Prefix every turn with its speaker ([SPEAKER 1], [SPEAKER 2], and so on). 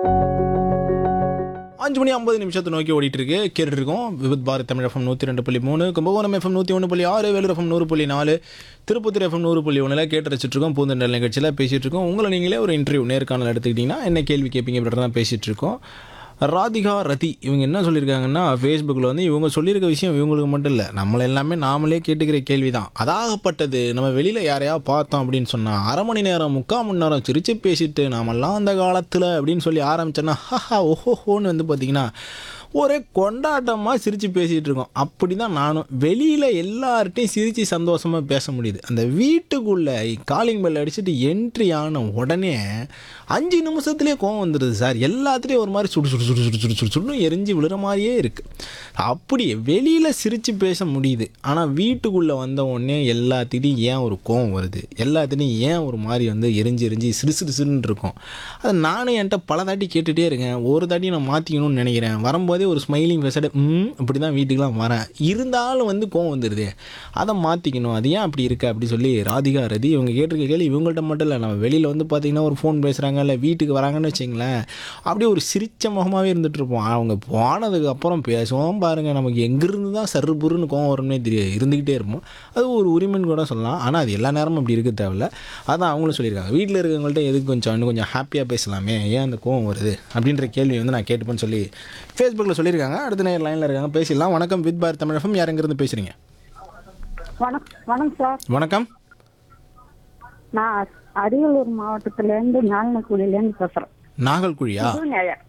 [SPEAKER 1] அஞ்சு மணி ஐம்பது நிமிஷத்தை நோக்கி ஓடிட்டு இருக்கு கேட்டுட்டு இருக்கோம் விவித் பாரத் தமிழ் எஃப்எம் நூற்றி ரெண்டு புள்ளி மூணு கும்பகோணம் எஃப்எம் நூற்றி ஒன்று புள்ளி ஆறு வேலூர் எஃப்எம் நூறு புள்ளி நாலு திருப்பத்தூர் எஃப்எம் நூறு புள்ளி ஒன்றில் கேட்டு ரசிச்சிட்டு இருக்கோம் பூந்தண்டல் நிகழ்ச்சியில் பேசிட்டு இருக்கோம் உங்களை நீங்களே ஒரு இன்டர்வியூ நேர்காணல் எடுத்துக்கிட்டிங்கன்னா என்ன கேள்வி கேட்பீங்க அப்படி தான் பேசிட்டு இருக்கோம் ராதிகா ரதி இவங்க என்ன சொல்லியிருக்காங்கன்னா ஃபேஸ்புக்கில் வந்து இவங்க சொல்லியிருக்க விஷயம் இவங்களுக்கு மட்டும் இல்லை நம்மள எல்லாமே நாமளே கேட்டுக்கிற கேள்வி தான் அதாகப்பட்டது நம்ம வெளியில் யாரையா பார்த்தோம் அப்படின்னு சொன்னால் அரை மணி நேரம் முக்கால் மணி நேரம் சிரிச்சு பேசிட்டு நாமெல்லாம் அந்த காலத்தில் அப்படின்னு சொல்லி ஆரம்பிச்சோன்னா ஹஹா ஓஹோன்னு வந்து பார்த்தீங்கன்னா ஒரே கொண்டாட்டமாக சிரித்து பேசிகிட்டு இருக்கோம் அப்படி தான் நானும் வெளியில் எல்லார்ட்டையும் சிரித்து சந்தோஷமாக பேச முடியுது அந்த வீட்டுக்குள்ளே காலிங் பெல் அடிச்சுட்டு என்ட்ரி ஆன உடனே அஞ்சு நிமிஷத்துலேயே கோவம் வந்துடுது சார் எல்லாத்துலேயும் ஒரு மாதிரி சுடு சுடு சுடு சுடு சுடு சுடு சுடுன்னு எரிஞ்சு விழுற மாதிரியே இருக்குது அப்படி வெளியில் சிரித்து பேச முடியுது ஆனால் வீட்டுக்குள்ளே வந்த உடனே எல்லாத்துக்கிட்டையும் ஏன் ஒரு கோவம் வருது எல்லாத்துலேயும் ஏன் ஒரு மாதிரி வந்து எரிஞ்சு எரிஞ்சு சிறு சிறு சிறுன்னு இருக்கும் அது நானும் என்கிட்ட பல தாட்டி கேட்டுகிட்டே இருக்கேன் ஒரு தாட்டி நான் மாற்றிக்கணும்னு நினைக்கிறேன் வரும்போதே ஒரு ஸ்மைலிங் ஃபேஸோட ம் அப்படி தான் வீட்டுக்கெலாம் வரேன் இருந்தாலும் வந்து கோவம் வந்துடுது அதை மாற்றிக்கணும் அது ஏன் அப்படி இருக்கு அப்படி சொல்லி ராதிகா ரதி இவங்க கேட்டிருக்க கேள்வி இவங்கள்ட்ட மட்டும் இல்லை நம்ம வெளியில் வந்து பார்த்திங்கன்னா ஒரு ஃபோன் பேசுகிறாங்க இல்லை வீட்டுக்கு வராங்கன்னு வச்சிங்களேன் அப்படியே ஒரு சிரிச்ச முகமாகவே இருந்துட்டு இருப்போம் அவங்க போனதுக்கு அப்புறம் பேசுவோம் பாருங்கள் நமக்கு எங்கேருந்து தான் சர்ரு புருன்னு கோவம் வரும்னே தெரியாது இருந்துக்கிட்டே இருப்போம் அது ஒரு உரிமைன்னு கூட சொல்லலாம் ஆனால் அது எல்லா நேரமும் அப்படி இருக்க தேவையில்ல அதான் அவங்களும் சொல்லியிருக்காங்க வீட்டில் இருக்கவங்கள்ட்ட எதுக்கு கொஞ்சம் இன்னும் கொஞ்சம் ஹாப்பியாக பேசலாமே ஏன் அந்த கோவம் வருது அப்படின்ற கேள்வி வந்து நான் கேட்டுப்பேன்னு சொல்லி ஃபேஸ்புக்கில் சொல்லியிருக்காங்க அடுத்த நேரம் லைனில் இருக்காங்க பேசிடலாம் வணக்கம் வித் பார் தமிழகம் யாருங்கிறது பேசுகிறீங்க
[SPEAKER 2] வணக்கம் வணக்கம் சார்
[SPEAKER 1] வணக்கம்
[SPEAKER 2] நான் அரியலூர் மாவட்டத்திலேருந்து ஞானக்குடியிலேருந்து பேசுகிறேன்
[SPEAKER 1] நாகல்குழியா
[SPEAKER 2] புது நேயர்